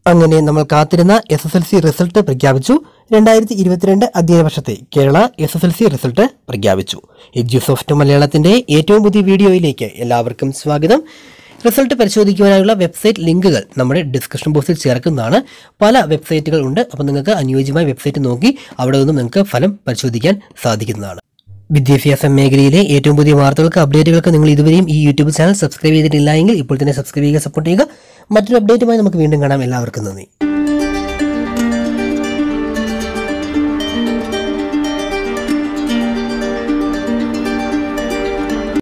അങ്ങനെ നമ്മൾ കാത്തിരുന്ന S S L C result പ്രഖ്യാപിച്ചു രണ്ടായിരത്തി ഇരുപത്തിരണ്ട് അധ്യയന വർഷത്തെ Kerala S S L C result പ്രഖ്യാപിച്ചു എഡ്യൂസോഫ്റ്റ് മലയാളത്തിന്റെ ഏറ്റവും പുതിയ വീഡിയോയിലേക്ക് എല്ലാവർക്കും സ്വാഗതം റിസൾട്ട് പരിശോധിക്കുവാനായുള്ള വെബ്സൈറ്റ് ലിങ്കുകൾ നമ്മുടെ ഡിസ്ക്രിപ്ഷൻ ബോക്സിൽ ചേർക്കുന്നതാണ് പല വെബ്സൈറ്റുകൾ ഉണ്ട് അപ്പോൾ നിങ്ങൾക്ക് അനുയോജ്യമായ വെബ്സൈറ്റ് നോക്കി അവിടെ നിന്നും നിങ്ങൾക്ക് ഫലം പരിശോധിക്കാൻ സാധിക്കുന്നതാണ് വിദ്യാഭ്യാസ മേഖലയിലെ ഏറ്റവും പുതിയ വാർത്തകൾക്ക് അപ്ഡേറ്റുകൾക്ക് നിങ്ങൾ ഇതുവരെയും ഈ യൂട്യൂബ് ചാനൽ സബ്സ്ക്രൈബ് ചെയ്തിട്ടില്ല എങ്കിൽ ഇപ്പോൾ തന്നെ സബ്സ്ക്രൈബ് ചെയ്യുക സപ്പോർട്ട് ചെയ്യുക മറ്റൊരു അപ്ഡേറ്റുമായി നമുക്ക് വീണ്ടും കാണാം എല്ലാവർക്കും നന്ദി